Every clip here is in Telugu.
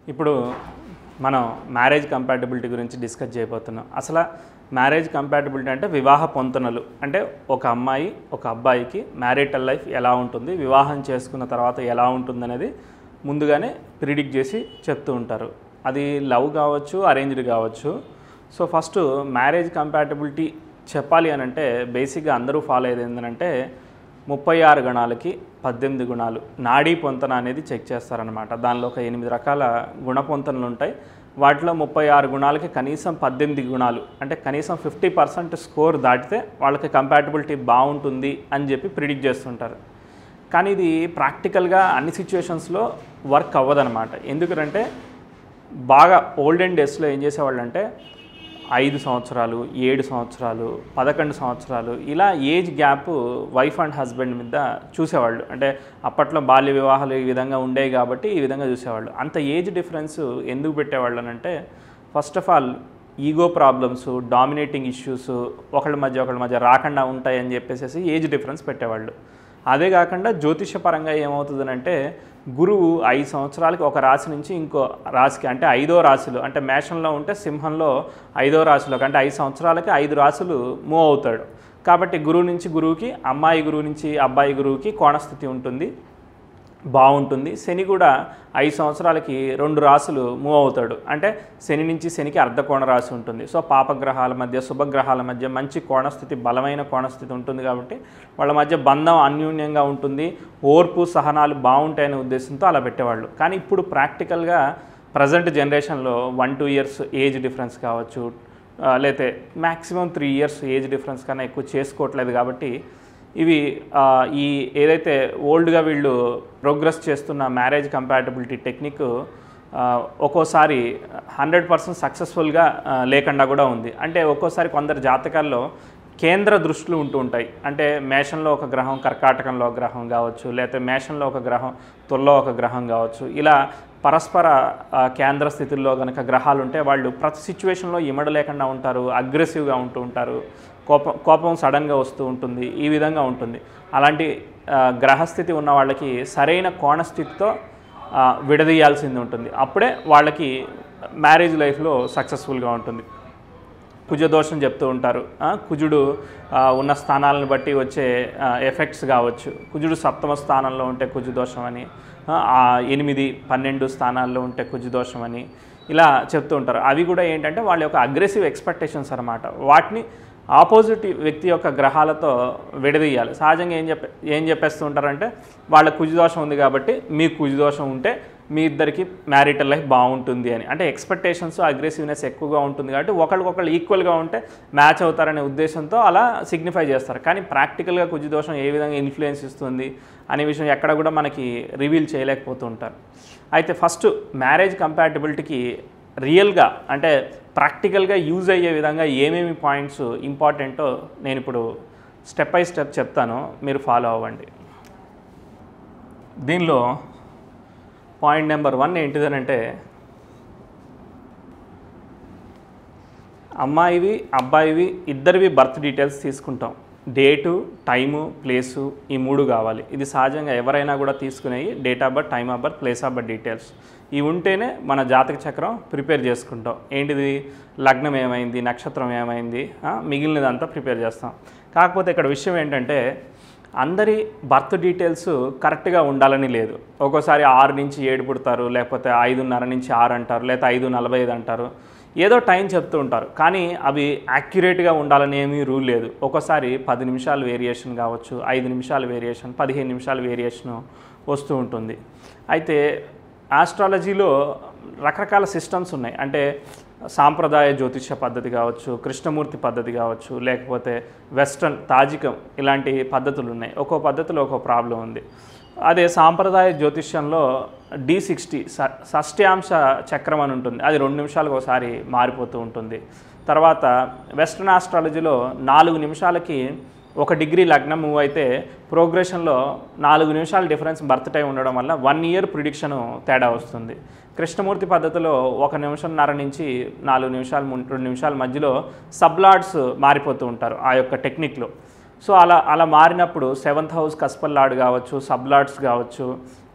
ఇప్పుడు మనం మ్యారేజ్ కంపాటబిలిటీ గురించి డిస్కస్ చేయబోతున్నాం అసలు మ్యారేజ్ కంపాటబిలిటీ అంటే వివాహ పొంతనలు అంటే ఒక అమ్మాయి ఒక అబ్బాయికి మ్యారిటల్ లైఫ్ ఎలా ఉంటుంది వివాహం చేసుకున్న తర్వాత ఎలా ఉంటుంది అనేది ముందుగానే ప్రిడిక్ట్ చేసి చెప్తూ ఉంటారు అది లవ్ కావచ్చు అరేంజ్డ్ కావచ్చు సో ఫస్ట్ మ్యారేజ్ కంపాటబిలిటీ చెప్పాలి అని అంటే బేసిక్గా అందరూ ఫాలో అయ్యేది ఏంటంటే ముప్పై ఆరు గుణాలకి పద్దెనిమిది గుణాలు నాడీ పొంతన అనేది చెక్ చేస్తారనమాట దానిలో ఒక ఎనిమిది రకాల గుణ పొంతనలు ఉంటాయి వాటిలో ముప్పై ఆరు గుణాలకి కనీసం పద్దెనిమిది గుణాలు అంటే కనీసం ఫిఫ్టీ పర్సెంట్ స్కోర్ దాటితే వాళ్ళకి కంపాటబిలిటీ బాగుంటుంది అని చెప్పి ప్రిడిక్ట్ చేస్తుంటారు కానీ ఇది ప్రాక్టికల్గా అన్ని సిచ్యువేషన్స్లో వర్క్ అవ్వదన్నమాట ఎందుకంటే బాగా ఓల్డెన్ డేస్లో ఏం చేసేవాళ్ళు అంటే ఐదు సంవత్సరాలు ఏడు సంవత్సరాలు పదకొండు సంవత్సరాలు ఇలా age gap wife and husband మీద చూసేవాళ్ళు అంటే అప్పట్లో బాల్య వివాహాలు ఈ విధంగా ఉండేవి కాబట్టి ఈ విధంగా చూసేవాళ్ళు అంత ఏజ్ డిఫరెన్స్ ఎందుకు పెట్టేవాళ్ళు అని అంటే first of all ego problems dominating issues ఒకళ్ళ మధ్య ఒకళ్ళ మధ్య రాకుండా ఉంటాయని చెప్పేసి ఏజ్ డిఫరెన్స్ పెట్టేవాళ్ళు అదే కాకుండా జ్యోతిషపరంగా ఏమవుతుందనంటే గురువు ఐదు సంవత్సరాలకి ఒక రాశి నుంచి ఇంకో రాశికి అంటే ఐదో రాశిలో అంటే మేషంలో ఉంటే సింహంలో ఐదో రాశిలో అంటే ఐదు సంవత్సరాలకి ఐదు రాశులు మూవ్ అవుతాడు కాబట్టి గురువు నుంచి గురువుకి అమ్మాయి గురువు నుంచి అబ్బాయి గురువుకి కోణస్థితి ఉంటుంది బాగుంటుంది శని కూడా ఐదు సంవత్సరాలకి రెండు రాసులు మూవ్ అవుతాడు అంటే శని నుంచి శనికి అర్ధకోణ రాశి ఉంటుంది సో పాపగ్రహాల మధ్య శుభగ్రహాల మధ్య మంచి కోణస్థితి బలమైన కోణస్థితి ఉంటుంది కాబట్టి వాళ్ళ మధ్య బంధం అన్యూన్యంగా ఉంటుంది ఓర్పు సహనాలు బాగుంటాయనే ఉద్దేశంతో అలా పెట్టేవాళ్ళు కానీ ఇప్పుడు ప్రాక్టికల్గా ప్రజెంట్ జనరేషన్లో one two years age difference కావచ్చు ఆ, లేతే maximum three years age difference కన్నా ఎక్కువ చేసుకోవట్లేదు కాబట్టి ఇవి ఆ, ఈ ఏదైతే ఓల్డ్గా వీళ్ళు ప్రోగ్రెస్ చేస్తున్న మ్యారేజ్ కంపాటబిలిటీ టెక్నిక్ ఆ, ఒక్కోసారి హండ్రెడ్ పర్సెంట్ సక్సెస్ఫుల్గా లేకుండా కూడా ఉంది అంటే ఒక్కోసారి కొందరు జాతకాల్లో కేంద్ర దృష్టిలు ఉంటూ ఉంటాయి అంటే మేషంలో ఒక గ్రహం కర్కాటకంలో ఒక గ్రహం కావచ్చు లేకపోతే మేషంలో ఒక గ్రహం తుల్లో ఒక గ్రహం కావచ్చు ఇలా పరస్పర ఆ, కేంద్ర స్థితుల్లో కనుక గ్రహాలు ఉంటే వాళ్ళు ప్రతి సిచ్యువేషన్లో ఇమడలేకుండా ఉంటారు అగ్రెసివ్గా ఉంటూ ఉంటారు కోపం కోపం సడన్గా వస్తూ ఉంటుంది ఈ విధంగా ఉంటుంది అలాంటి ఆ, గ్రహస్థితి ఉన్న వాళ్ళకి సరైన కోణస్థితితో ఆ, విడదీయాల్సింది ఉంటుంది అప్పుడే వాళ్ళకి మ్యారేజ్ లైఫ్లో సక్సెస్ఫుల్గా ఉంటుంది కుజదోషం చెప్తూ ఉంటారు ఆ, కుజుడు ఆ, ఉన్న స్థానాలను బట్టి వచ్చే ఎఫెక్ట్స్ కావచ్చు కుజుడు సప్తమ స్థానంలో ఉంటే కుజదోషం అని ఆ, ఆ ఎనిమిది పన్నెండు స్థానాల్లో ఉంటే కుజదోషం అని ఇలా చెప్తూ ఉంటారు అవి కూడా ఏంటంటే వాళ్ళ యొక్క అగ్రెసివ్ ఎక్స్పెక్టేషన్స్ అనమాట వాటిని ఆపోజిట్ వ్యక్తి యొక్క గ్రహాలతో విడదీయాలి సహజంగా ఏం చెప్పే ఏం చెప్పేస్తూ ఉంటారంటే వాళ్ళ కుజదోషం ఉంది కాబట్టి మీకు కుజదోషం ఉంటే మీ ఇద్దరికి మ్యారిటల్ లైఫ్ బాగుంటుంది అని అంటే ఎక్స్పెక్టేషన్స్ అగ్రెసివ్నెస్ ఎక్కువగా ఉంటుంది కాబట్టి ఒకరికొకరు ఈక్వల్గా ఉంటే మ్యాచ్ అవుతారనే ఉద్దేశంతో అలా సిగ్నిఫై చేస్తారు కానీ ప్రాక్టికల్గా కుజదోషం ఏ విధంగా ఇన్ఫ్లుయెన్స్ ఇస్తుంది అనే విషయం ఎక్కడ కూడా మనకి రివీల్ చేయలేకపోతూ ఉంటారు అయితే ఫస్ట్ మ్యారేజ్ కంపాటబిలిటీకి రియల్గా అంటే ప్రాక్టికల్గా యూజ్ అయ్యే విధంగా ఏమేమి పాయింట్స్ ఇంపార్టెంటో నేను ఇప్పుడు స్టెప్ బై స్టెప్ చెప్తాను మీరు ఫాలో అవ్వండి దీనిలో పాయింట్ నెంబర్ వన్ ఏంటిదనంటే అమ్మాయివి అబ్బాయివి ఇద్దరివి బర్త్ డీటెయిల్స్ తీసుకుంటాం డేటు టైము ప్లేసు ఈ మూడు కావాలి ఇది సహజంగా ఎవరైనా కూడా తీసుకునేవి date of birth time of birth place of birth details ఇవి ఉంటేనే మన జాతక చక్రం ప్రిపేర్ చేసుకుంటాం ఏంటిది లగ్నం ఏమైంది నక్షత్రం ఏమైంది ఆ, మిగిలినదంతా ప్రిపేర్ చేస్తాం కాకపోతే ఇక్కడ విషయం ఏంటంటే అందరి బర్త్ డీటెయిల్స్ కరెక్ట్గా ఉండాలని లేదు ఒక్కోసారి ఆరు నుంచి ఏడు పుడతారు లేకపోతే ఐదున్నర నుంచి ఆరు అంటారు లేకపోతే ఐదు నలభై ఐదు అంటారు ఏదో టైం చెప్తూ ఉంటారు కానీ అవి యాక్యురేట్గా ఉండాలని ఏమీ రూల్ లేదు ఒక్కోసారి పది నిమిషాలు వేరియేషన్ కావచ్చు ఐదు నిమిషాలు వేరియేషన్ పదిహేను నిమిషాలు వేరియేషన్ వస్తూ ఉంటుంది అయితే ఆస్ట్రాలజీలో రకరకాల సిస్టమ్స్ ఉన్నాయి అంటే సాంప్రదాయ జ్యోతిష పద్ధతి కావచ్చు కృష్ణమూర్తి పద్ధతి కావచ్చు లేకపోతే వెస్ట్రన్ తాజికం ఇలాంటి పద్ధతులు ఉన్నాయి ఒక్కో పద్ధతిలో ఒక్కో ప్రాబ్లం ఉంది అదే సాంప్రదాయ జ్యోతిష్యంలో డి సిక్స్టీ షష్ట్యాంశ చక్రం అని ఉంటుంది అది రెండు నిమిషాలకు ఒకసారి మారిపోతూ ఉంటుంది తర్వాత వెస్ట్రన్ ఆస్ట్రాలజీలో నాలుగు నిమిషాలకి ఒక డిగ్రీ లగ్నం మూవ్ అయితే ప్రోగ్రెషన్లో నాలుగు నిమిషాల డిఫరెన్స్ బర్త్ టైం ఉండడం వల్ల వన్ ఇయర్ ప్రిడిక్షన్ తేడా వస్తుంది కృష్ణమూర్తి పద్ధతిలో ఒక నిమిషంన్నర నుంచి నాలుగు నిమిషాలు ము- రెండు నిమిషాల మధ్యలో సబ్లాడ్స్ మారిపోతూ ఉంటారు ఆ యొక్క టెక్నిక్లో సో అలా అలా మారినప్పుడు సెవెంత్ హౌస్ కస్పల్ లాడ్ కావచ్చు సబ్లాడ్స్ కావచ్చు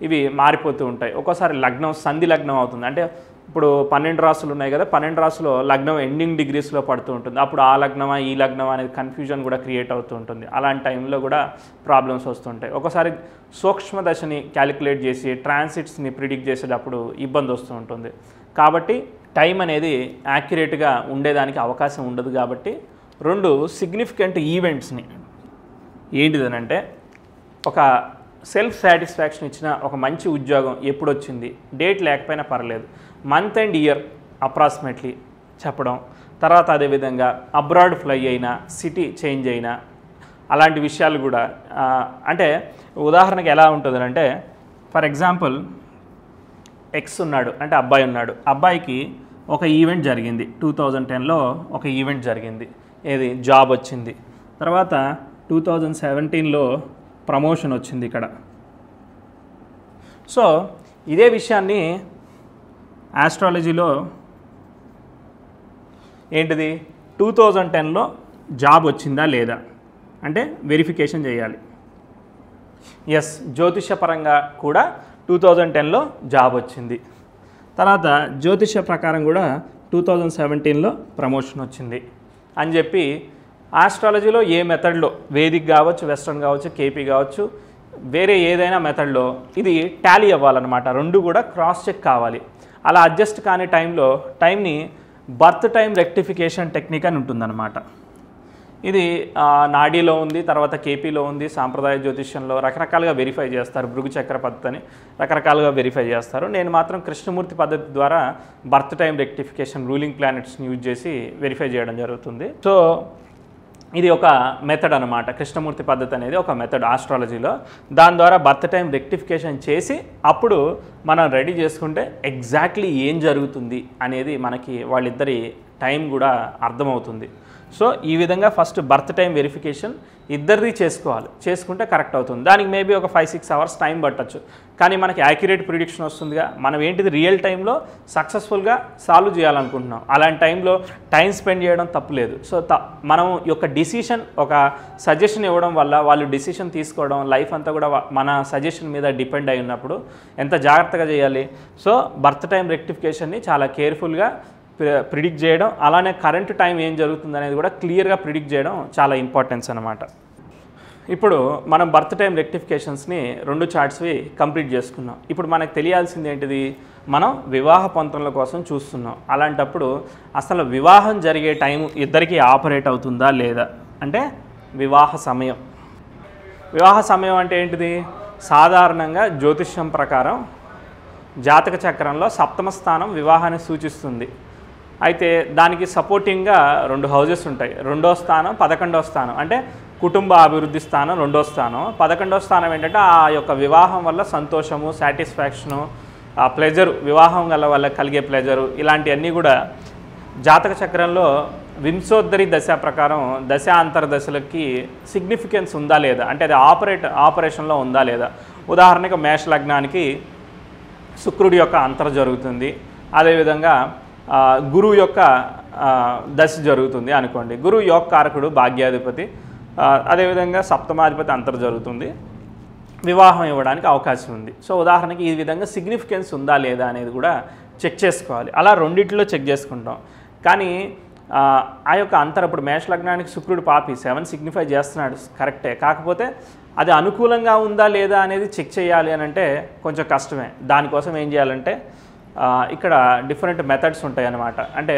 ఇవి మారిపోతూ ఉంటాయి ఒక్కోసారి లగ్నం సంధి లగ్నం అవుతుంది అంటే ఇప్పుడు పన్నెండు రాసులు ఉన్నాయి కదా పన్నెండు రాసులో లగ్నం ఎండింగ్ డిగ్రీస్లో పడుతూ ఉంటుంది అప్పుడు ఆ లగ్నమా ఈ లగ్నమా అనేది కన్ఫ్యూజన్ కూడా క్రియేట్ అవుతూ ఉంటుంది అలాంటి టైంలో కూడా ప్రాబ్లమ్స్ వస్తుంటాయి ఒకసారి సూక్ష్మ దశని క్యాలిక్యులేట్ చేసి ట్రాన్సిట్స్ని ప్రిడిక్ట్ చేసేటప్పుడు ఇబ్బంది వస్తూ ఉంటుంది కాబట్టి టైం అనేది యాక్యురేట్గా ఉండేదానికి అవకాశం ఉండదు కాబట్టి రెండు సిగ్నిఫికెంట్ ఈవెంట్స్ని ఏంటిదనంటే ఒక సెల్ఫ్ సాటిస్ఫాక్షన్ ఇచ్చిన ఒక మంచి ఉద్యోగం ఎప్పుడు వచ్చింది డేట్ లేకపోయినా పర్లేదు మంత్ అండ్ ఇయర్ అప్రాక్సిమేట్లీ చెప్పడం తర్వాత అదేవిధంగా అబ్రాడ్ ఫ్లై అయినా సిటీ చేంజ్ అయినా అలాంటి విషయాలు కూడా ఆ, అంటే ఉదాహరణకి ఎలా ఉంటుంది అంటే ఫర్ ఎగ్జాంపుల్ ఎక్స్ ఉన్నాడు అంటే అబ్బాయి ఉన్నాడు అబ్బాయికి ఒక ఈవెంట్ జరిగింది టూ థౌజండ్ టెన్లో ఒక ఈవెంట్ జరిగింది ఏది జాబ్ వచ్చింది తర్వాత టూ థౌజండ్ సెవెంటీన్లో ప్రమోషన్ వచ్చింది ఇక్కడ సో ఇదే విషయాన్ని ఆస్ట్రాలజీలో ఏంటిది టూ థౌజండ్ టెన్లో జాబ్ వచ్చిందా లేదా అంటే వెరిఫికేషన్ చేయాలి ఎస్ జ్యోతిషపరంగా కూడా టూ థౌజండ్ టెన్లో జాబ్ వచ్చింది తర్వాత జ్యోతిష ప్రకారం కూడా టూ థౌజండ్ సెవెంటీన్లో ప్రమోషన్ వచ్చింది అని చెప్పి ఆస్ట్రాలజీలో ఏ మెథడ్లో వేదిక్ కావచ్చు వెస్ట్రన్ కావచ్చు కేపీ కావచ్చు వేరే ఏదైనా మెథడ్లో ఇది టాలీ అవ్వాలన్నమాట రెండు కూడా క్రాస్ చెక్ కావాలి అలా అడ్జస్ట్ కాని టైంలో టైంని బర్త్ టైం రెక్టిఫికేషన్ టెక్నిక్ అని ఉంటుందన్నమాట ఇది ఆ, నాడీలో ఉంది తర్వాత కేపీలో ఉంది సాంప్రదాయ జ్యోతిష్యంలో రకరకాలుగా వెరిఫై చేస్తారు భృగు చక్ర పద్ధతిని రకరకాలుగా వెరిఫై చేస్తారు నేను మాత్రం కృష్ణమూర్తి పద్ధతి ద్వారా బర్త్ టైం రెక్టిఫికేషన్ రూలింగ్ ప్లానెట్స్ని యూజ్ చేసి వెరిఫై చేయడం జరుగుతుంది సో ఇది ఒక మెథడ్ అనమాట కృష్ణమూర్తి పద్ధతి అనేది ఒక మెథడ్ ఆస్ట్రాలజీలో దాని ద్వారా బర్త్ టైం రెక్టిఫికేషన్ చేసి అప్పుడు మనం రెడీ చేసుకుంటే ఎగ్జాక్ట్లీ ఏం జరుగుతుంది అనేది మనకి వాళ్ళిద్దరి టైం కూడా అర్థమవుతుంది సో ఈ విధంగా ఫస్ట్ బర్త్ టైం వెరిఫికేషన్ ఇద్దరిది చేసుకోవాలి చేసుకుంటే కరెక్ట్ అవుతుంది దానికి మేబీ ఒక ఫైవ్ సిక్స్ అవర్స్ టైం పట్టచ్చు కానీ మనకి యాక్యురేట్ ప్రిడిక్షన్ వస్తుందిగా మనం ఏంటిది రియల్ టైంలో సక్సెస్ఫుల్గా సాల్వ్ చేయాలనుకుంటున్నాం అలాంటి టైంలో టైం స్పెండ్ చేయడం తప్పులేదు సో త మనం యొక్క డిసిషన్ ఒక సజెషన్ ఇవ్వడం వల్ల వాళ్ళు డిసిషన్ తీసుకోవడం లైఫ్ అంతా కూడా వా- మన సజెషన్ మీద డిపెండ్ అయి ఉన్నప్పుడు ఎంత జాగ్రత్తగా చేయాలి సో బర్త్ టైం రెక్టిఫికేషన్ని చాలా కేర్ఫుల్గా ప్రిడిక్ట్ చేయడం అలానే కరెంట్ టైం ఏం జరుగుతుంది అనేది కూడా క్లియర్గా ప్రిడిక్ట్ చేయడం చాలా ఇంపార్టెన్స్ అనమాట ఇప్పుడు మనం బర్త్ టైం రెక్టిఫికేషన్స్ని రెండు చార్ట్స్వి కంప్లీట్ చేసుకున్నాం ఇప్పుడు మనకు తెలియాల్సింది ఏంటిది మనం వివాహ పొంతనల కోసం చూస్తున్నాం అలాంటప్పుడు అసలు వివాహం జరిగే టైం ఇద్దరికీ ఆపరేట్ అవుతుందా లేదా అంటే వివాహ సమయం వివాహ సమయం అంటే ఏంటిది సాధారణంగా జ్యోతిష్యం ప్రకారం జాతక చక్రంలో సప్తమ స్థానం వివాహాన్ని సూచిస్తుంది అయితే దానికి సపోర్టింగ్గా రెండు హౌజెస్ ఉంటాయి రెండో స్థానం పదకొండో స్థానం అంటే కుటుంబ అభివృద్ధి స్థానం రెండో స్థానం పదకొండో స్థానం ఏంటంటే ఆ యొక్క వివాహం వల్ల సంతోషము సాటిస్ఫాక్షను ఆ ప్లెజర్ వివాహం వల్ల వల్ల కలిగే ప్లెజరు ఇలాంటివన్నీ కూడా జాతక చక్రంలో వింశోద్దరి దశ ప్రకారం దశ అంతర్దశలకి సిగ్నిఫికెన్స్ ఉందా లేదా అంటే అది ఆపరేట్ ఆపరేషన్లో ఉందా లేదా ఉదాహరణకి మేష లగ్నానికి శుక్రుడి యొక్క అంతర జరుగుతుంది అదేవిధంగా ఆ, గురువు యొక్క ఆ, దశ జరుగుతుంది అనుకోండి గురువు యొక్క కారకుడు భాగ్యాధిపతి ఆ, అదేవిధంగా సప్తమాధిపతి అంతర జరుగుతుంది వివాహం ఇవ్వడానికి అవకాశం ఉంది సో ఉదాహరణకి ఈ విధంగా సిగ్నిఫికెన్స్ ఉందా లేదా అనేది కూడా చెక్ చేసుకోవాలి అలా రెండిట్లో చెక్ చేసుకుంటాం కానీ ఆ, ఆ యొక్క అంతరం ఇప్పుడు మేష లగ్నానికి శుక్రుడు పాపి సెవెన్ సిగ్నిఫై చేస్తున్నాడు కరెక్టే కాకపోతే అది అనుకూలంగా ఉందా లేదా అనేది చెక్ చేయాలి అని అంటే కొంచెం కష్టమే దానికోసం ఏం చేయాలంటే ఆ, ఇక్కడ డిఫరెంట్ మెథడ్స్ ఉంటాయి అన్నమాట అంటే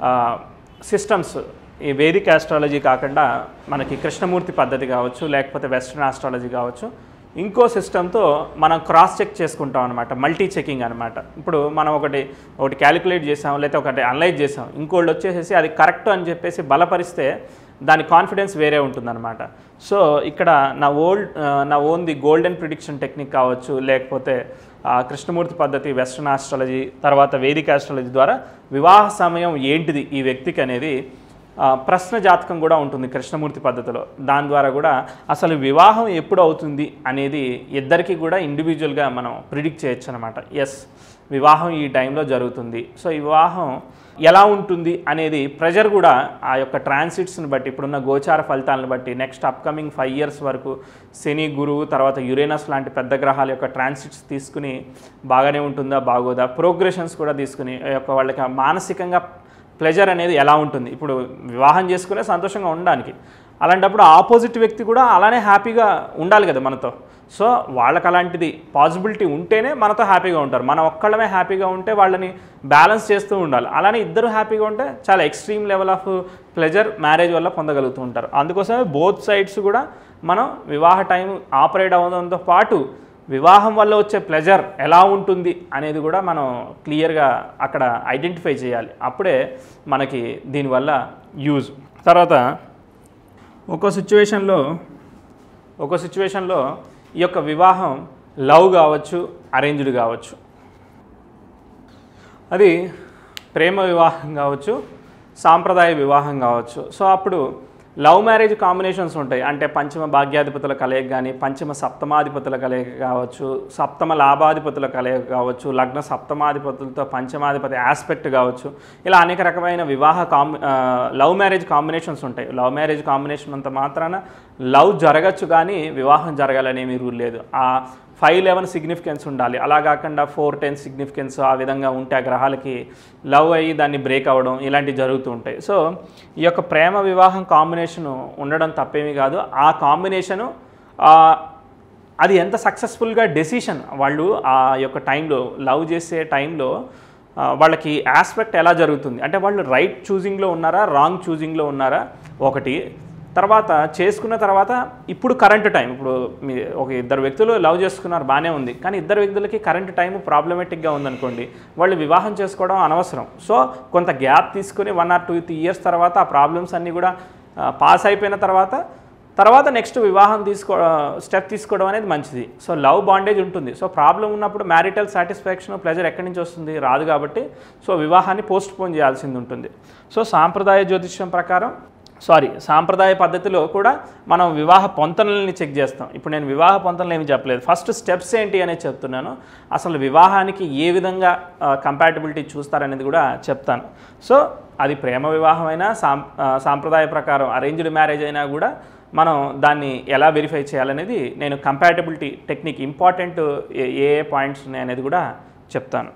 సిస్టమ్స్ ఈ వేదిక్ ఆస్ట్రాలజీ కాకుండా మనకి కృష్ణమూర్తి పద్ధతి కావచ్చు లేకపోతే వెస్ట్రన్ ఆస్ట్రాలజీ కావచ్చు ఇంకో సిస్టంతో మనం క్రాస్ చెక్ చేసుకుంటాం అనమాట మల్టీ చెకింగ్ అనమాట ఇప్పుడు మనం ఒకటి ఒకటి క్యాలిక్యులేట్ చేసాం లేకపోతే ఒకటి అనలైజ్ చేసాం ఇంకోళ్ళు వచ్చేసేసి అది కరెక్ట్ అని చెప్పేసి బలపరిస్తే దాని కాన్ఫిడెన్స్ వేరే ఉంటుందన్నమాట సో ఇక్కడ నా ఓల్డ్ నా own the golden prediction technique కావచ్చు లేకపోతే ఆ, కృష్ణమూర్తి పద్ధతి వెస్ట్రన్ ఆస్ట్రాలజీ తర్వాత వేదిక ఆస్ట్రాలజీ ద్వారా వివాహ సమయం ఏంటిది ఈ వ్యక్తికి అనేది ఆ, ప్రశ్న జాతకం కూడా ఉంటుంది కృష్ణమూర్తి పద్ధతిలో దాని ద్వారా కూడా అసలు వివాహం ఎప్పుడు అవుతుంది అనేది ఇద్దరికి కూడా ఇండివిజువల్గా మనం ప్రిడిక్ట్ చేయొచ్చు అనమాట ఎస్ వివాహం ఈ టైంలో జరుగుతుంది సో ఈ వివాహం ఎలా ఉంటుంది అనేది ప్రెజర్ కూడా ఆ యొక్క ట్రాన్సిట్స్ని బట్టి ఇప్పుడున్న గోచార ఫలితాలను బట్టి నెక్స్ట్ అప్కమింగ్ ఫైవ్ ఇయర్స్ వరకు శని గురువు తర్వాత యురేనస్ లాంటి పెద్ద గ్రహాల యొక్క ట్రాన్సిట్స్ తీసుకుని బాగానే ఉంటుందా బాగోదా ప్రోగ్రెషన్స్ కూడా తీసుకుని ఆ యొక్క వాళ్ళకి ఆ మానసికంగా ప్లెజర్ అనేది ఎలా ఉంటుంది ఇప్పుడు వివాహం చేసుకునే సంతోషంగా ఉండడానికి అలాంటప్పుడు ఆపోజిట్ వ్యక్తి కూడా అలానే హ్యాపీగా ఉండాలి కదా మనతో సో వాళ్ళకి అలాంటిది పాసిబిలిటీ ఉంటేనే మనతో హ్యాపీగా ఉంటారు మనం ఒక్కళ్ళమే హ్యాపీగా ఉంటే వాళ్ళని బ్యాలెన్స్ చేస్తూ ఉండాలి అలానే ఇద్దరు హ్యాపీగా ఉంటే చాలా extreme level of pleasure marriage వల్ల పొందగలుగుతూ ఉంటారు అందుకోసమే బోత్ సైడ్స్ కూడా మనం వివాహ టైం ఆపరేట్ అవ్వడంతో పాటు వివాహం వల్ల వచ్చే ప్లెజర్ ఎలా ఉంటుంది అనేది కూడా మనం క్లియర్గా అక్కడ ఐడెంటిఫై చేయాలి అప్పుడే మనకి దీనివల్ల యూజ్ తర్వాత ఒక్కో సిచ్యువేషన్లో ఒక్కో సిచ్యువేషన్లో ఈ యొక్క వివాహం లవ్ కావచ్చు అరేంజ్డ్ కావచ్చు అది ప్రేమ వివాహం కావచ్చు సాంప్రదాయ వివాహం కావచ్చు సో అప్పుడు లవ్ మ్యారేజ్ కాంబినేషన్స్ ఉంటాయి అంటే పంచమ భాగ్యాధిపతుల కలయిక కానీ పంచమ సప్తమాధిపతుల కలయిక కావచ్చు సప్తమ లాభాధిపతుల కలయిక కావచ్చు లగ్న సప్తమాధిపతులతో పంచమాధిపతి ఆస్పెక్ట్ కావచ్చు ఇలా అనేక రకమైన వివాహ కాంబి ఆ, లవ్ మ్యారేజ్ కాంబినేషన్స్ ఉంటాయి లవ్ మ్యారేజ్ కాంబినేషన్ అంత మాత్రాన లవ్ జరగచ్చు కానీ వివాహం జరగాలనేమి రూల్ లేదు ఆ ఫైవ్ లెవెన్ సిగ్నిఫికెన్స్ ఉండాలి అలా కాకుండా ఫోర్ టెన్ సిగ్నిఫికెన్స్ ఆ విధంగా ఉంటే ఆ గ్రహాలకి లవ్ అయ్యి దాన్ని బ్రేక్ అవ్వడం ఇలాంటివి జరుగుతూ ఉంటాయి సో ఈ యొక్క ప్రేమ వివాహం కాంబినేషను ఉండడం తప్పేమీ కాదు ఆ కాంబినేషను అది ఎంత సక్సెస్ఫుల్గా డెసిషన్ వాళ్ళు ఆ యొక్క టైంలో లవ్ చేసే టైంలో ఆ, వాళ్ళకి ఆస్పెక్ట్ ఎలా జరుగుతుంది అంటే వాళ్ళు రైట్ చూజింగ్లో ఉన్నారా రాంగ్ చూజింగ్లో ఉన్నారా ఒకటి తర్వాత చేసుకున్న తర్వాత ఇప్పుడు కరెంట్ టైం ఇప్పుడు మీ ఒక ఇద్దరు వ్యక్తులు లవ్ చేసుకున్నారు బాగానే ఉంది కానీ ఇద్దరు వ్యక్తులకి కరెంట్ టైం ప్రాబ్లమేటిక్గా ఉందనుకోండి వాళ్ళు వివాహం చేసుకోవడం అనవసరం సో కొంత గ్యాప్ తీసుకుని వన్ ఆర్ టూ ఇయర్స్ తర్వాత ఆ ప్రాబ్లమ్స్ అన్నీ కూడా పాస్ అయిపోయిన తర్వాత తర్వాత నెక్స్ట్ వివాహం తీసుకో స్టెప్ తీసుకోవడం అనేది మంచిది సో లవ్ బాండేజ్ ఉంటుంది సో ప్రాబ్లం ఉన్నప్పుడు మ్యారిటల్ సాటిస్ఫాక్షన్ ప్లెజర్ ఎక్కడి నుంచి వస్తుంది రాదు కాబట్టి సో వివాహాన్ని పోస్ట్ పోన్ చేయాల్సింది ఉంటుంది సో సాంప్రదాయ జ్యోతిష్యం ప్రకారం సారీ సాంప్రదాయ పద్ధతిలో కూడా మనం వివాహ పొంతనల్ని చెక్ చేస్తాం ఇప్పుడు నేను వివాహ పొంతనలు ఏమి చెప్పలేదు ఫస్ట్ స్టెప్స్ ఏంటి అనేది చెప్తున్నాను అసలు వివాహానికి ఏ విధంగా కంపాటబిలిటీ చూస్తారనేది కూడా చెప్తాను సో అది ప్రేమ వివాహం అయినా సాం ఆ, సాంప్రదాయ ప్రకారం అరేంజ్డ్ మ్యారేజ్ అయినా కూడా మనం దాన్ని ఎలా వెరిఫై చేయాలనేది నేను కంపాటబిలిటీ టెక్నిక్ ఇంపార్టెంట్ ఏ ఏ పాయింట్స్ ఉన్నాయనేది కూడా చెప్తాను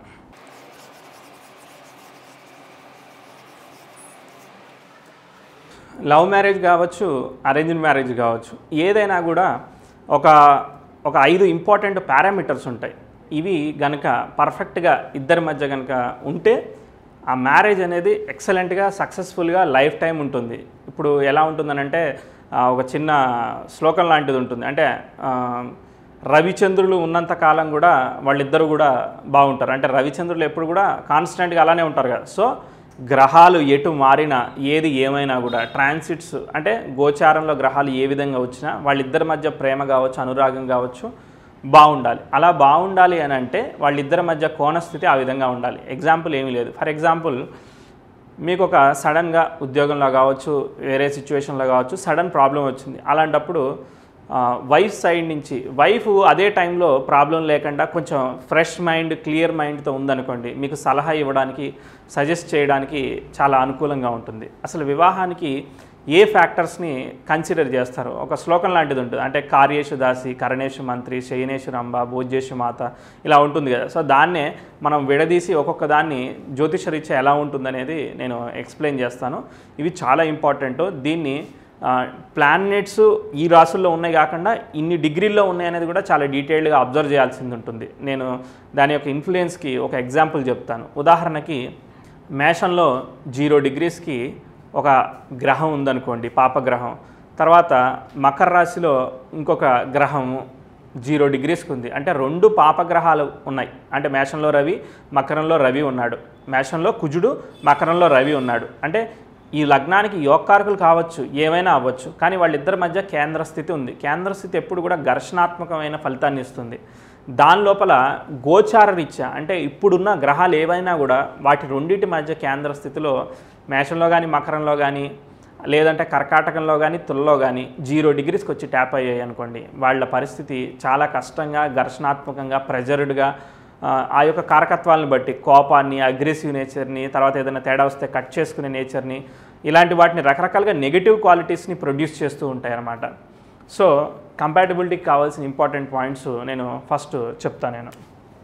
లవ్ మ్యారేజ్ కావచ్చు అరేంజ్డ్ మ్యారేజ్ కావచ్చు ఏదైనా కూడా ఒక ఒక ఐదు ఇంపార్టెంట్ పారామీటర్స్ ఉంటాయి ఇవి గనక పర్ఫెక్ట్గా ఇద్దరి మధ్య కనుక ఉంటే ఆ మ్యారేజ్ అనేది ఎక్సలెంట్గా సక్సెస్ఫుల్గా లైఫ్ టైం ఉంటుంది ఇప్పుడు ఎలా ఉంటుందనంటే ఆ, ఒక చిన్న శ్లోకం లాంటిది ఉంటుంది అంటే ఆ, రవిచంద్రులు ఉన్నంత కాలం కూడా వాళ్ళిద్దరూ కూడా బాగుంటారు అంటే రవిచంద్రులు ఎప్పుడు కూడా కాన్స్టెంట్గా అలానే ఉంటారు కదా సో గ్రహాలు ఎటు మారినా ఏది ఏమైనా కూడా ట్రాన్సిట్స్ అంటే గోచారంలో గ్రహాలు ఏ విధంగా వచ్చినా వాళ్ళిద్దరి మధ్య ప్రేమ కావచ్చు అనురాగం కావచ్చు బాగుండాలి అలా బాగుండాలి అని అంటే వాళ్ళిద్దరి మధ్య కోణస్థితి ఆ విధంగా ఉండాలి ఎగ్జాంపుల్ ఏమీ లేదు ఫర్ ఎగ్జాంపుల్ మీకు ఒక సడన్గా ఉద్యోగంలో కావచ్చు వేరే సిచ్యువేషన్లో కావచ్చు సడన్ ప్రాబ్లం వచ్చింది అలాంటప్పుడు వైఫ్ సైడ్ నుంచి వైఫ్ అదే టైంలో ప్రాబ్లం లేకుండా కొంచెం ఫ్రెష్ మైండ్ క్లియర్ మైండ్తో ఉందనుకోండి మీకు సలహా ఇవ్వడానికి సజెస్ట్ చేయడానికి చాలా అనుకూలంగా ఉంటుంది అసలు వివాహానికి ఏ ఫ్యాక్టర్స్ని కన్సిడర్ చేస్తారు ఒక శ్లోకం లాంటిది ఉంటుంది అంటే కార్యేషు దాసి కరణేషు మంత్రి శయనేషు రంభ భోజ్యేషు మాత ఇలా ఉంటుంది కదా సో దాన్నే మనం విడదీసి ఒక్కొక్క దాన్ని జ్యోతిషరీత్యా ఎలా ఉంటుందనేది నేను ఎక్స్ప్లెయిన్ చేస్తాను ఇవి చాలా ఇంపార్టెంట్ దీన్ని ప్లానెట్స్ ఈ రాసుల్లో ఉన్నాయి కాకుండా ఇన్ని డిగ్రీల్లో ఉన్నాయి అనేది కూడా చాలా డీటెయిల్డ్గా అబ్జర్వ్ చేయాల్సింది ఉంటుంది నేను దాని యొక్క ఇన్ఫ్లుయెన్స్కి ఒక ఎగ్జాంపుల్ చెప్తాను ఉదాహరణకి మేషంలో జీరో డిగ్రీస్కి ఒక గ్రహం ఉందనుకోండి పాపగ్రహం తర్వాత మకర రాశిలో ఇంకొక గ్రహము జీరో డిగ్రీస్కి ఉంది అంటే రెండు పాపగ్రహాలు ఉన్నాయి అంటే మేషంలో రవి మకరంలో రవి ఉన్నాడు మేషంలో కుజుడు మకరంలో రవి ఉన్నాడు అంటే ఈ లగ్నానికి యోగకారకులు కావచ్చు ఏమైనా అవ్వచ్చు కానీ వాళ్ళిద్దరి మధ్య కేంద్ర స్థితి ఉంది కేంద్ర స్థితి ఎప్పుడు కూడా ఘర్షణాత్మకమైన ఫలితాన్ని ఇస్తుంది దాని లోపల గోచార రీత్యా అంటే ఇప్పుడున్న గ్రహాలు ఏవైనా కూడా వాటి రెండింటి మధ్య కేంద్ర స్థితిలో మేషంలో కానీ మకరంలో కానీ లేదంటే కర్కాటకంలో కానీ తుల్లో కానీ జీరో డిగ్రీస్కి వచ్చి ట్యాప్ అయ్యాయి అనుకోండి వాళ్ళ పరిస్థితి చాలా కష్టంగా ఘర్షణాత్మకంగా ప్రెజర్డ్గా ఆ, ఆ యొక్క కారకత్వాలను బట్టి కోపాన్ని అగ్రెసివ్ నేచర్ని తర్వాత ఏదైనా తేడా వస్తే కట్ చేసుకునే నేచర్ని ఇలాంటి వాటిని రకరకాలుగా నెగిటివ్ క్వాలిటీస్ని ప్రొడ్యూస్ చేస్తూ ఉంటాయి అన్నమాట సో కంపాటబిలిటీకి కావాల్సిన ఇంపార్టెంట్ పాయింట్స్ నేను ఫస్ట్ చెప్తాను నేను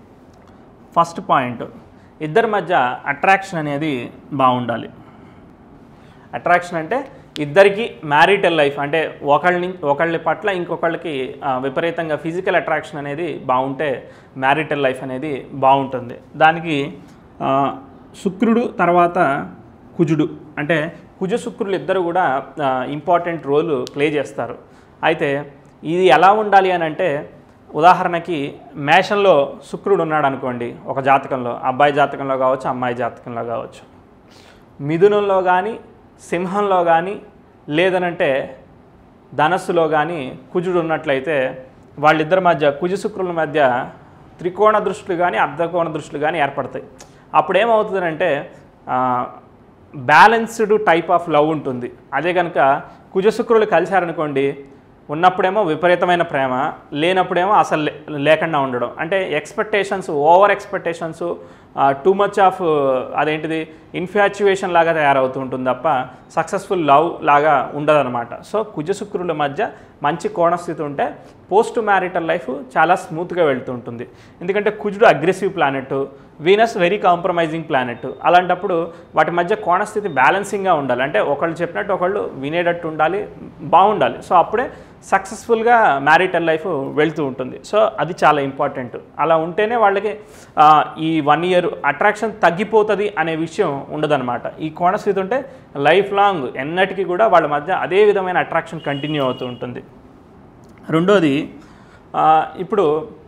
ఫస్ట్ పాయింట్ ఇద్దరి మధ్య అట్రాక్షన్ అనేది బాగుండాలి అట్రాక్షన్ అంటే ఇద్దరికి మ్యారిటల్ లైఫ్ అంటే ఒకళ్ళని ఒకళ్ళ పట్ల ఇంకొకళ్ళకి ఆ, విపరీతంగా ఫిజికల్ అట్రాక్షన్ అనేది బాగుంటే మ్యారిటల్ లైఫ్ అనేది బాగుంటుంది దానికి ఆ, శుక్రుడు తర్వాత కుజుడు అంటే కుజ శుక్రులు ఇద్దరు కూడా ఇంపార్టెంట్ రోల్ ప్లే చేస్తారు అయితే ఇది ఎలా ఉండాలి అని అంటే ఉదాహరణకి మేషంలో శుక్రుడు ఉన్నాడు అనుకోండి ఒక జాతకంలో అబ్బాయి జాతకంలో కావచ్చు అమ్మాయి జాతకంలో కావచ్చు మిథునంలో కానీ సింహంలో కానీ లేదనంటే ధనస్సులో కానీ కుజుడు ఉన్నట్లయితే వాళ్ళిద్దరి మధ్య కుజ శుక్రుల మధ్య త్రికోణ దృష్టిలు కానీ అర్ధకోణ దృష్టిలు కానీ ఏర్పడతాయి అప్పుడు ఏమవుతుందంటే బ్యాలెన్స్డ్ టైప్ ఆఫ్ లవ్ ఉంటుంది అదే కనుక కుజ శుక్రులు కలిశారనుకోండి ఉన్నప్పుడేమో విపరీతమైన ప్రేమ లేనప్పుడేమో అసలు లే- లేకుండా ఉండడం అంటే expectations over expectations too much of అదేంటిది ఇన్ఫాచ్యుయేషన్ లాగా తయారవుతూ ఉంటుంది తప్ప సక్సెస్ఫుల్ లవ్ లాగా ఉండదన్నమాట సో కుజ శుక్రుల మధ్య మంచి కోణస్థితి ఉంటే పోస్ట్ మ్యారిటల్ లైఫ్ చాలా స్మూత్గా వెళ్తూ ఉంటుంది ఎందుకంటే కుజుడు aggressive planet Venus very compromising planet అలాంటప్పుడు వాటి మధ్య కోణస్థితి బ్యాలెన్సింగ్గా ఉండాలి అంటే ఒకళ్ళు చెప్పినట్టు ఒకళ్ళు వినేటట్టు ఉండాలి బాగుండాలి సో అప్పుడే సక్సెస్ఫుల్గా మ్యారిటల్ లైఫ్ వెళ్తూ ఉంటుంది సో అది చాలా ఇంపార్టెంట్ అలా ఉంటేనే వాళ్ళకి ఆ, ఈ వన్ ఇయర్ అట్రాక్షన్ తగ్గిపోతుంది అనే విషయం ఉండదన్నమాట ఈ కోణస్థితి ఉంటే లైఫ్ లాంగ్ ఎన్నటికీ కూడా వాళ్ళ మధ్య అదే విధమైన అట్రాక్షన్ కంటిన్యూ అవుతూ ఉంటుంది రెండోది ఆ, ఇప్పుడు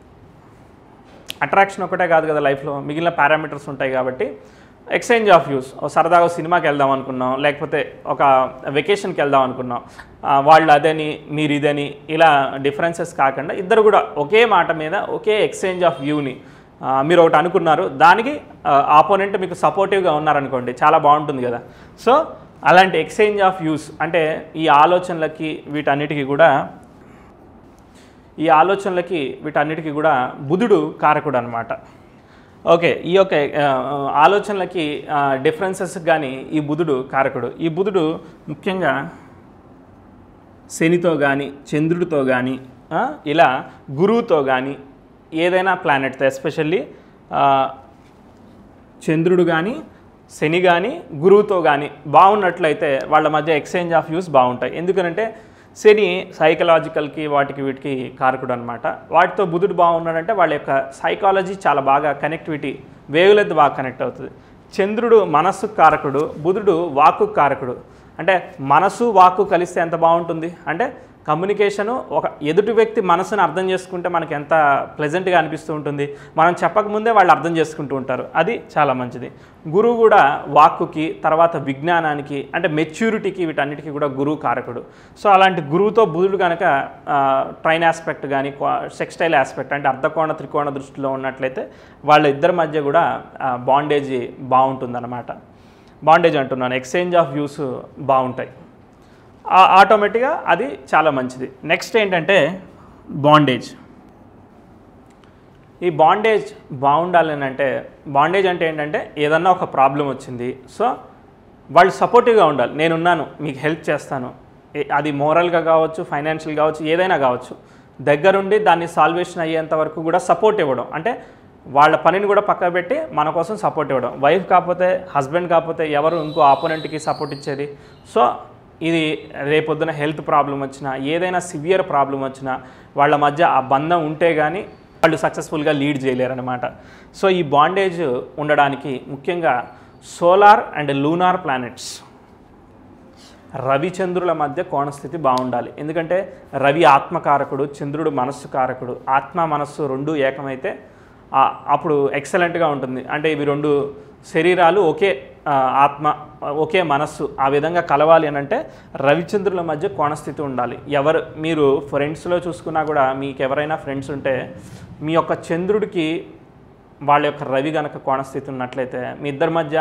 అట్రాక్షన్ ఒకటే కాదు కదా లైఫ్లో మిగిలిన పారామీటర్స్ ఉంటాయి కాబట్టి ఎక్స్చేంజ్ ఆఫ్ వ్యూస్ సరదాగా సినిమాకి వెళ్దాం అనుకున్నాం లేకపోతే ఒక వెకేషన్కి వెళ్దాం అనుకున్నాం ఆ, వాళ్ళు అదని మీరు ఇదని ఇలా డిఫరెన్సెస్ కాకుండా ఇద్దరు కూడా ఒకే మాట మీద ఒకే ఎక్స్చేంజ్ ఆఫ్ వ్యూని మీరు ఒకటి అనుకున్నారు దానికి ఆపోనెంట్ మీకు సపోర్టివ్గా ఉన్నారనుకోండి చాలా బాగుంటుంది కదా సో అలాంటి ఎక్స్చేంజ్ ఆఫ్ వ్యూస్ అంటే ఈ ఆలోచనలకి వీటన్నిటికీ కూడా ఈ ఆలోచనలకి వీటన్నిటికీ కూడా బుధుడు కారకుడు అనమాట ఓకే ఈ యొక్క ఆ, ఆలోచనలకి డిఫరెన్సెస్ కానీ ఈ బుధుడు కారకుడు ఈ బుధుడు ముఖ్యంగా శనితో కానీ చంద్రుడితో కానీ ఇలా గురువుతో కానీ ఏదైనా ప్లానెట్తో ఎస్పెషల్లీ చంద్రుడు కానీ శని కానీ గురువుతో కానీ బాగున్నట్లయితే వాళ్ళ మధ్య ఎక్స్చేంజ్ ఆఫ్ వ్యూస్ బాగుంటాయి ఎందుకనంటే శని సైకలాజికల్కి వాటికి వీటికి కారకుడు అనమాట వాటితో బుధుడు బాగున్నాడంటే వాళ్ళ యొక్క సైకాలజీ చాలా బాగా కనెక్టివిటీ వేవులెత్తు బాగా కనెక్ట్ అవుతుంది చంద్రుడు మనస్సు కారకుడు బుధుడు వాక్కు కారకుడు అంటే మనసు వాక్కు కలిస్తే ఎంత బాగుంటుంది అంటే కమ్యూనికేషను ఒక ఎదుటి వ్యక్తి మనసును అర్థం చేసుకుంటే మనకి ఎంత ప్లెజెంట్గా అనిపిస్తూ ఉంటుంది మనం చెప్పకముందే వాళ్ళు అర్థం చేసుకుంటూ ఉంటారు అది చాలా మంచిది గురువు కూడా వాక్కుకి తర్వాత విజ్ఞానానికి అంటే మెచ్యూరిటీకి వీటన్నిటికీ కూడా గురువు కారకుడు సో అలాంటి గురువుతో బుధుడు కనుక ట్రైన్ ఆస్పెక్ట్ కానీ సెక్స్టైల్ ఆస్పెక్ట్ అంటే అర్ధకోణ త్రికోణ దృష్టిలో ఉన్నట్లయితే వాళ్ళ ఇద్దరి మధ్య కూడా బాండేజ్ బాగుంటుందన్నమాట బాండేజ్ అంటున్నాను ఎక్స్చేంజ్ ఆఫ్ వ్యూస్ బాగుంటాయి ఆ- ఆటోమేటిక్గా అది చాలా మంచిది నెక్స్ట్ ఏంటంటే బాండేజ్ ఈ బాండేజ్ బాగుండాలి అని అంటే బాండేజ్ అంటే ఏంటంటే ఏదన్నా ఒక ప్రాబ్లం వచ్చింది సో వాళ్ళు సపోర్టివ్గా ఉండాలి నేనున్నాను మీకు హెల్ప్ చేస్తాను ఏ- అది మోరల్గా కావచ్చు ఫైనాన్షియల్ కావచ్చు ఏదైనా కావచ్చు దగ్గరుండి దాన్ని సాల్వేషన్ అయ్యేంత వరకు కూడా సపోర్ట్ ఇవ్వడం అంటే వాళ్ళ పనిని కూడా పక్కన పెట్టి మన కోసం సపోర్ట్ ఇవ్వడం వైఫ్ కాకపోతే హస్బెండ్ కాకపోతే ఎవరు ఇంకో ఆపోనెంట్కి సపోర్ట్ ఇచ్చేది సో ఇది రేపొద్దున హెల్త్ ప్రాబ్లం వచ్చినా ఏదైనా సివియర్ ప్రాబ్లం వచ్చినా వాళ్ళ మధ్య ఆ బంధం ఉంటే కానీ వాళ్ళు సక్సెస్ఫుల్గా లీడ్ చేయలేరన్నమాట సో ఈ బాండేజ్ ఉండడానికి ముఖ్యంగా సోలార్ అండ్ లూనార్ ప్లానెట్స్ రవిచంద్రుల మధ్య కోణస్థితి బాగుండాలి ఎందుకంటే రవి ఆత్మకారకుడు చంద్రుడు మనస్సు కారకుడు ఆత్మ మనస్సు రెండు ఏకమైతే ఆ- అప్పుడు ఎక్సలెంట్గా ఉంటుంది అంటే ఇవి రెండు శరీరాలు ఒకే ఆ, ఆత్మ ఒకే మనస్సు ఆ విధంగా కలవాలి అని అంటే రవిచంద్రుల మధ్య కోణస్థితి ఉండాలి ఎవరు మీరు ఫ్రెండ్స్లో చూసుకున్నా కూడా మీకు ఎవరైనా ఫ్రెండ్స్ ఉంటే మీ యొక్క చంద్రుడికి వాళ్ళ యొక్క రవి గనక కోణస్థితి ఉన్నట్లయితే మీ ఇద్దరి మధ్య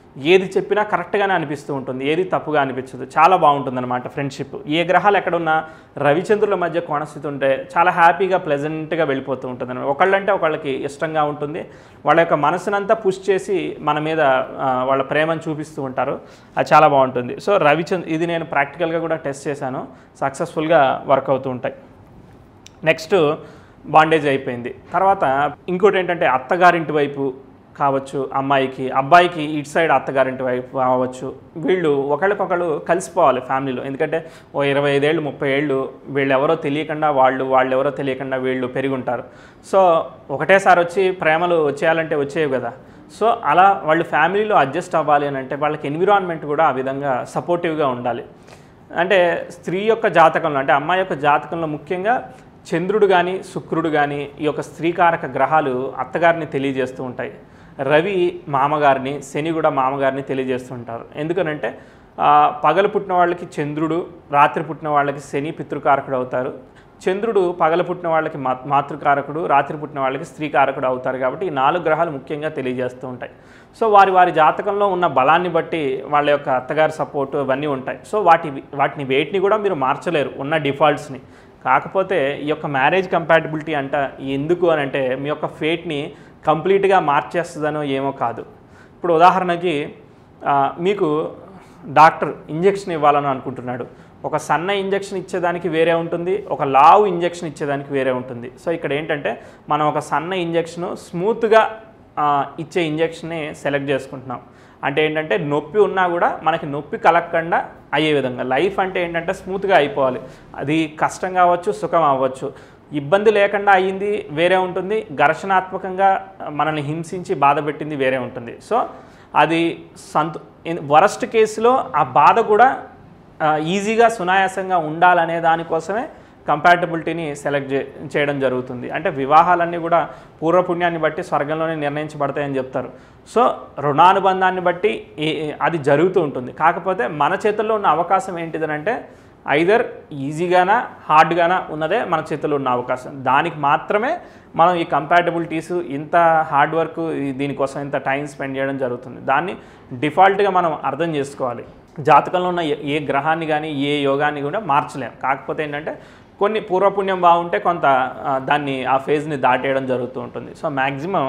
ఏది చెప్పినా కరెక్ట్గానే అనిపిస్తూ ఉంటుంది ఏది తప్పుగా అనిపించదు చాలా బాగుంటుంది అనమాట ఫ్రెండ్షిప్ ఏ గ్రహాలు ఎక్కడున్నా రవిచంద్రుల మధ్య కోణస్థితి ఉంటే చాలా హ్యాపీగా ప్లెజెంట్గా వెళ్ళిపోతూ ఉంటుంది అనమాట ఒకళ్ళంటే ఒకళ్ళకి ఇష్టంగా ఉంటుంది వాళ్ళ యొక్క మనసునంతా పుష్ చేసి మన మీద ఆ, వాళ్ళ ప్రేమను చూపిస్తూ ఉంటారు అది చాలా బాగుంటుంది సో రవిచంద్ర ఇది నేను ప్రాక్టికల్గా కూడా టెస్ట్ చేశాను సక్సెస్ఫుల్గా వర్క్ అవుతూ ఉంటాయి నెక్స్ట్ బాండేజ్ అయిపోయింది తర్వాత ఇంకోటి ఏంటంటే అత్తగారింటి వైపు కావచ్చు అమ్మాయికి అబ్బాయికి ఇటు సైడ్ అత్తగారింటి వైపు కావచ్చు వీళ్ళు ఒకళ్ళకొకళ్ళు కలిసిపోవాలి ఫ్యామిలీలో ఎందుకంటే ఓ ఇరవై ఐదేళ్ళు ముప్పై ఏళ్ళు వీళ్ళు ఎవరో తెలియకుండా వాళ్ళు వాళ్ళు ఎవరో తెలియకుండా వీళ్ళు పెరిగి ఉంటారు సో ఒకటేసారి వచ్చి ప్రేమలు వచ్చేయాలంటే వచ్చేవి కదా సో అలా వాళ్ళు ఫ్యామిలీలో అడ్జస్ట్ అవ్వాలి అని అంటే వాళ్ళకి ఎన్విరాన్మెంట్ కూడా ఆ విధంగా సపోర్టివ్గా ఉండాలి అంటే స్త్రీ యొక్క జాతకంలో అంటే అమ్మాయి యొక్క జాతకంలో ముఖ్యంగా చంద్రుడు కానీ శుక్రుడు కానీ ఈ యొక్క స్త్రీకారక గ్రహాలు అత్తగారిని తెలియజేస్తూ ఉంటాయి రవి మామగారిని శని కూడా మామగారిని తెలియజేస్తూ ఉంటారు ఎందుకనంటే ఆ, పగలు పుట్టిన వాళ్ళకి చంద్రుడు రాత్రి పుట్టిన వాళ్ళకి శని పితృకారకుడు అవుతారు చంద్రుడు పగల పుట్టిన వాళ్ళకి మా మాతృకారకుడు రాత్రి పుట్టిన వాళ్ళకి స్త్రీకారకుడు అవుతారు కాబట్టి ఈ నాలుగు గ్రహాలు ముఖ్యంగా తెలియజేస్తూ ఉంటాయి సో వారి వారి జాతకంలో ఉన్న బలాన్ని బట్టి వాళ్ళ యొక్క అత్తగారి సపోర్టు ఇవన్నీ ఉంటాయి సో వాటి వాటిని వేటిని కూడా మీరు మార్చలేరు ఉన్న డిఫాల్ట్స్ని కాకపోతే ఈ యొక్క మ్యారేజ్ కంపాటబిలిటీ అంట ఎందుకు అని అంటే మీ యొక్క ఫేట్ని కంప్లీట్గా మార్చేస్తుందనో ఏమో కాదు ఇప్పుడు ఉదాహరణకి ఆ, మీకు డాక్టర్ ఇంజెక్షన్ ఇవ్వాలని అనుకుంటున్నాడు ఒక సన్న ఇంజెక్షన్ ఇచ్చేదానికి వేరే ఉంటుంది ఒక లావు ఇంజెక్షన్ ఇచ్చేదానికి వేరే ఉంటుంది సో ఇక్కడ ఏంటంటే మనం ఒక సన్న ఇంజెక్షన్ స్మూత్గా ఆ, ఇచ్చే ఇంజెక్షన్ని సెలెక్ట్ చేసుకుంటున్నాం అంటే ఏంటంటే నొప్పి ఉన్నా కూడా మనకి నొప్పి కలగకుండా అయ్యే విధంగా లైఫ్ అంటే ఏంటంటే స్మూత్గా అయిపోవాలి అది కష్టం కావచ్చు సుఖం అవ్వచ్చు ఇబ్బంది లేకుండా అయ్యింది వేరే ఉంటుంది ఘర్షణాత్మకంగా మనల్ని హింసించి బాధ పెట్టింది వేరే ఉంటుంది సో అది సంతు వరస్ట్ కేసులో ఆ బాధ కూడా ఆ, ఈజీగా సునాయాసంగా ఉండాలనే దానికోసమే కంపాటబిలిటీని సెలెక్ట్ చే చేయడం జరుగుతుంది అంటే వివాహాలన్నీ కూడా పూర్వపుణ్యాన్ని బట్టి స్వర్గంలోనే నిర్ణయించబడతాయని చెప్తారు సో రుణానుబంధాన్ని బట్టి ఏ- ఏ- అది జరుగుతూ ఉంటుంది కాకపోతే మన చేతుల్లో ఉన్న అవకాశం ఏంటిదనంటే ఐదర్ ఈజీగానా హార్డ్గానా ఉన్నదే మన చేతిలో ఉన్న అవకాశం దానికి మాత్రమే మనం ఈ కంపాటబిలిటీస్ ఇంత హార్డ్ వర్క్ ఈ- దీనికోసం ఇంత టైం స్పెండ్ చేయడం జరుగుతుంది దాన్ని డిఫాల్ట్గా మనం అర్థం చేసుకోవాలి జాతకంలో ఉన్న ఏ- ఏ గ్రహాన్ని కానీ ఏ యోగాన్ని కూడా మార్చలేం కాకపోతే ఏంటంటే కొన్ని పూర్వపుణ్యం బాగుంటే కొంత ఆ, దాన్ని ఆ ఫేజ్ని దాటేయడం జరుగుతూ ఉంటుంది సో మ్యాక్సిమం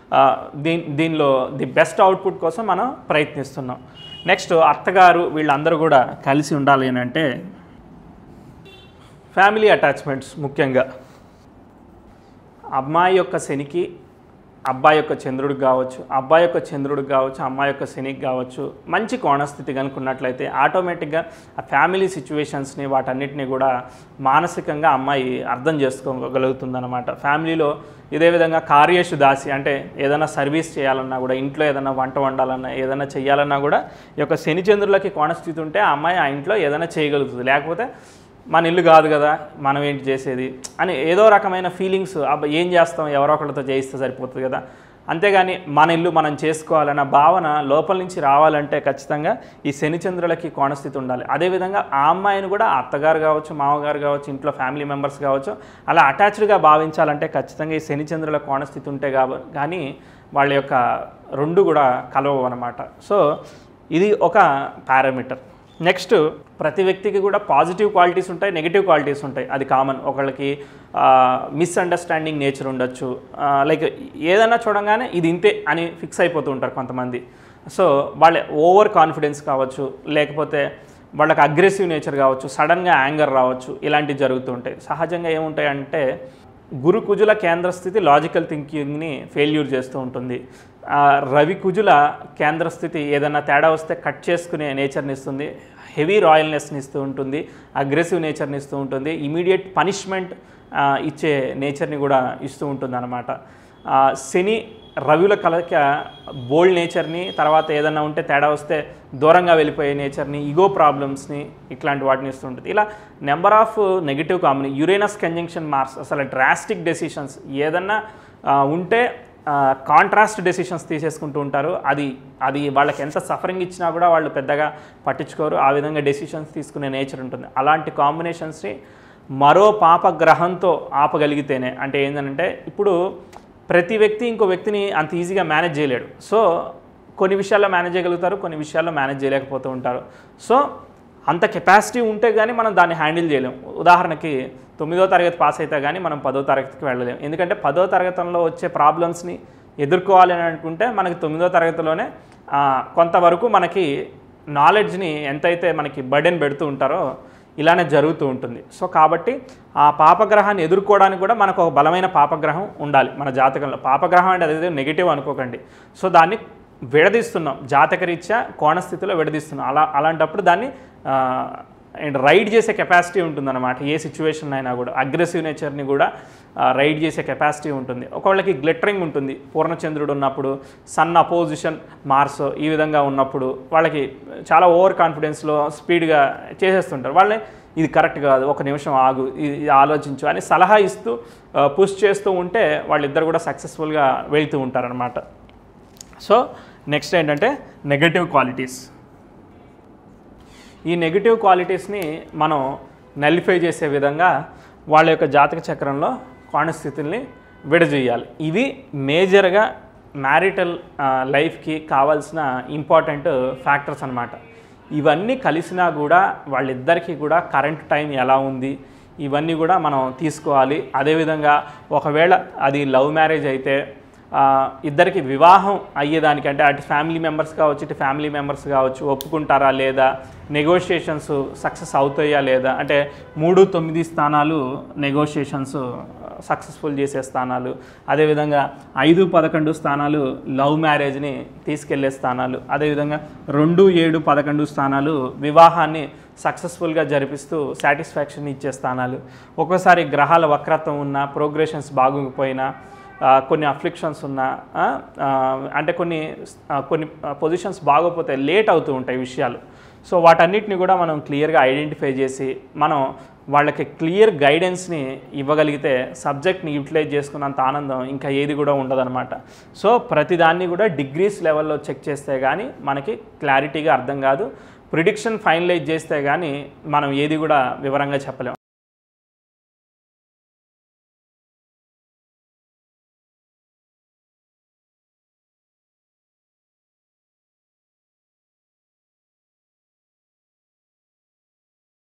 దీని దీనిలో ది బెస్ట్ అవుట్పుట్ కోసం మనం ప్రయత్నిస్తున్నాం నెక్స్ట్ అత్తగారు వీళ్ళందరూ కూడా కలిసి ఉండాలి అని అంటే ఫ్యామిలీ అటాచ్మెంట్స్ ముఖ్యంగా అమ్మాయి యొక్క శనికి అబ్బాయి యొక్క చంద్రుడికి కావచ్చు అబ్బాయి యొక్క చంద్రుడికి కావచ్చు అమ్మాయి యొక్క శనికి కావచ్చు మంచి కోణస్థితి కనుకున్నట్లయితే ఆటోమేటిక్గా ఆ ఫ్యామిలీ సిచ్యువేషన్స్ని వాటన్నిటిని కూడా మానసికంగా అమ్మాయి అర్థం చేసుకోగలుగుతుందన్నమాట ఫ్యామిలీలో ఇదే విధంగా కార్యేషు దాసి అంటే ఏదైనా సర్వీస్ చేయాలన్నా కూడా ఇంట్లో ఏదైనా వంట వండాలన్నా ఏదైనా చేయాలన్నా కూడా ఈ యొక్క శని చంద్రులకి కోణస్థితి ఉంటే ఆ అమ్మాయి ఆ ఇంట్లో ఏదైనా చేయగలుగుతుంది లేకపోతే మన ఇల్లు కాదు కదా మనం ఏంటి చేసేది అని ఏదో రకమైన ఫీలింగ్స్ అబ్బా ఏం చేస్తాం ఎవరో ఒకరితో చేయిస్తే సరిపోతుంది కదా అంతేగాని మన ఇల్లు మనం చేసుకోవాలన్న భావన లోపల నుంచి రావాలంటే ఖచ్చితంగా ఈ శనిచంద్రులకి కోణస్థితి ఉండాలి అదేవిధంగా ఆ అమ్మాయిని కూడా అత్తగారు కావచ్చు మామగారు కావచ్చు ఇంట్లో ఫ్యామిలీ మెంబర్స్ కావచ్చు అలా అటాచ్డ్గా భావించాలంటే ఖచ్చితంగా ఈ శనిచంద్రుల కోణస్థితి ఉంటే కాబ కానీ వాళ్ళ యొక్క రెండు కూడా కలవవు అనమాట సో ఇది ఒక పారామీటర్ నెక్స్ట్ ప్రతి వ్యక్తికి కూడా పాజిటివ్ క్వాలిటీస్ ఉంటాయి నెగిటివ్ క్వాలిటీస్ ఉంటాయి అది కామన్ ఒకళ్ళకి మిస్అండర్స్టాండింగ్ నేచర్ ఉండొచ్చు లైక్ ఏదైనా చూడంగానే ఇది ఇంతే అని ఫిక్స్ అయిపోతూ ఉంటారు కొంతమంది సో వాళ్ళ ఓవర్ కాన్ఫిడెన్స్ కావచ్చు లేకపోతే వాళ్ళకి అగ్రెసివ్ నేచర్ కావచ్చు సడన్గా యాంగర్ రావచ్చు ఇలాంటివి జరుగుతూ ఉంటాయి సహజంగా ఏముంటాయి అంటే గురు కుజుల కేంద్ర స్థితి లాజికల్ థింకింగ్ని ఫెయిల్యూర్ చేస్తూ ఉంటుంది ఆ, రవి కుజుల కేంద్ర స్థితి ఏదైనా తేడా వస్తే కట్ చేసుకునే నేచర్ని ఇస్తుంది హెవీ రాయల్నెస్ని ఇస్తూ ఉంటుంది అగ్రెసివ్ నేచర్ని ఇస్తూ ఉంటుంది ఇమీడియట్ పనిష్మెంట్ ఇచ్చే నేచర్ని కూడా ఇస్తూ ఉంటుంది అనమాట శని రవిల కలక బోల్డ్ నేచర్ని తర్వాత ఏదైనా ఉంటే తేడా వస్తే దూరంగా వెళ్ళిపోయే నేచర్ని ఈగో ప్రాబ్లమ్స్ని ఇట్లాంటి వాటిని ఇస్తూ ఉంటుంది ఇలా నెంబర్ ఆఫ్ నెగిటివ్ కాంబినీ యురేనస్ కంజంక్షన్ మార్క్స్ అసలు డ్రాస్టిక్ డెసిషన్స్ ఏదన్నా ఆ, ఉంటే కాంట్రాస్ట్ డెసిషన్స్ తీసేసుకుంటూ ఉంటారు అది అది వాళ్ళకి ఎంత సఫరింగ్ ఇచ్చినా కూడా వాళ్ళు పెద్దగా పట్టించుకోరు ఆ విధంగా డెసిషన్స్ తీసుకునే నేచర్ ఉంటుంది అలాంటి కాంబినేషన్స్ని మరో పాప గ్రహంతో ఆపగలిగితేనే అంటే ఏంటంటే ఇప్పుడు ప్రతి వ్యక్తి ఇంకో వ్యక్తిని అంత ఈజీగా మేనేజ్ చేయలేడు సో కొన్ని విషయాల్లో మేనేజ్ చేయగలుగుతారు కొన్ని విషయాల్లో మేనేజ్ చేయలేకపోతూ ఉంటారు సో అంత కెపాసిటీ ఉంటే కానీ మనం దాన్ని హ్యాండిల్ చేయలేం ఉదాహరణకి తొమ్మిదో తరగతి పాస్ అయితే కానీ మనం పదో తరగతికి వెళ్ళలేం ఎందుకంటే పదో తరగతిలో వచ్చే ప్రాబ్లమ్స్ని ఎదుర్కోవాలి అని అనుకుంటే మనకి తొమ్మిదో తరగతిలోనే ఆ, కొంతవరకు మనకి నాలెడ్జ్ని ఎంతైతే మనకి బర్డెన్ పెడుతూ ఉంటారో ఇలానే జరుగుతూ ఉంటుంది సో కాబట్టి ఆ పాపగ్రహాన్ని ఎదుర్కోవడానికి కూడా మనకు ఒక బలమైన పాపగ్రహం ఉండాలి మన జాతకంలో పాపగ్రహం అంటే అదే నెగిటివ్ అనుకోకండి సో దాన్ని విడదీస్తున్నాం జాతకరీత్యా కోణస్థితిలో విడదీస్తున్నాం అలా అలాంటప్పుడు దాన్ని అండ్ రైడ్ చేసే కెపాసిటీ ఉంటుందన్నమాట ఏ సిచ్యువేషన్ అయినా కూడా అగ్రెసివ్ నేచర్ని కూడా రైడ్ చేసే కెపాసిటీ ఉంటుంది ఒకళ్ళకి గ్లిటరింగ్ ఉంటుంది పూర్ణచంద్రుడు ఉన్నప్పుడు సన్ అపోజిషన్ మార్స్ ఈ విధంగా ఉన్నప్పుడు వాళ్ళకి చాలా ఓవర్ కాన్ఫిడెన్స్లో స్పీడ్గా చేసేస్తుంటారు వాళ్ళని ఇది కరెక్ట్ కాదు ఒక నిమిషం ఆగు ఇది ఇది ఆలోచించు అని సలహా ఇస్తూ పుష్ చేస్తూ ఉంటే వాళ్ళిద్దరు కూడా సక్సెస్ఫుల్గా వెళ్తూ ఉంటారనమాట సో నెక్స్ట్ ఏంటంటే నెగటివ్ క్వాలిటీస్ ఈ నెగిటివ్ క్వాలిటీస్ని మనం నలిఫై చేసే విధంగా వాళ్ళ యొక్క జాతక చక్రంలో కోణస్థితుల్ని విడజేయాలి ఇవి మేజర్గా మ్యారిటల్ లైఫ్కి కావాల్సిన ఇంపార్టెంట్ ఫ్యాక్టర్స్ అన్నమాట ఇవన్నీ కలిసినా కూడా వాళ్ళిద్దరికీ కూడా కరెంట్ టైం ఎలా ఉంది ఇవన్నీ కూడా మనం తీసుకోవాలి అదేవిధంగా ఒకవేళ అది లవ్ మ్యారేజ్ అయితే ఆ, ఇద్దరికి వివాహం అయ్యేదానికంటే అటు ఫ్యామిలీ మెంబర్స్ కావచ్చు ఇటు ఫ్యామిలీ మెంబర్స్ కావచ్చు ఒప్పుకుంటారా లేదా నెగోషియేషన్స్ సక్సెస్ అవుతాయా లేదా అంటే మూడు తొమ్మిది స్థానాలు నెగోషియేషన్స్ సక్సెస్ఫుల్ చేసే స్థానాలు అదేవిధంగా ఐదు పదకొండు స్థానాలు లవ్ మ్యారేజ్ని తీసుకెళ్లే స్థానాలు అదేవిధంగా రెండు ఏడు పదకొండు స్థానాలు వివాహాన్ని సక్సెస్ఫుల్గా జరిపిస్తూ సాటిస్ఫాక్షన్ ఇచ్చే స్థానాలు ఒక్కోసారి గ్రహాల వక్రత్వం ఉన్న ప్రోగ్రెషన్స్ బాగోకపోయినా ఆ, కొన్ని అఫ్లిక్షన్స్ ఉన్నా ఆ, ఆ, అంటే కొన్ని ఆ, కొన్ని పొజిషన్స్ బాగోపోతే లేట్ అవుతూ ఉంటాయి విషయాలు సో వాటన్నిటిని కూడా మనం క్లియర్గా ఐడెంటిఫై చేసి మనం వాళ్ళకి క్లియర్ గైడెన్స్ని ఇవ్వగలిగితే సబ్జెక్ట్ని యూటిలైజ్ చేసుకున్నంత ఆనందం ఇంకా ఏది కూడా ఉండదన్నమాట సో ప్రతిదాన్ని కూడా డిగ్రీస్ లెవెల్లో చెక్ చేస్తే కానీ మనకి క్లారిటీగా అర్థం కాదు ప్రిడిక్షన్ ఫైనలైజ్ చేస్తే కానీ మనం ఏది కూడా వివరంగా చెప్పలేం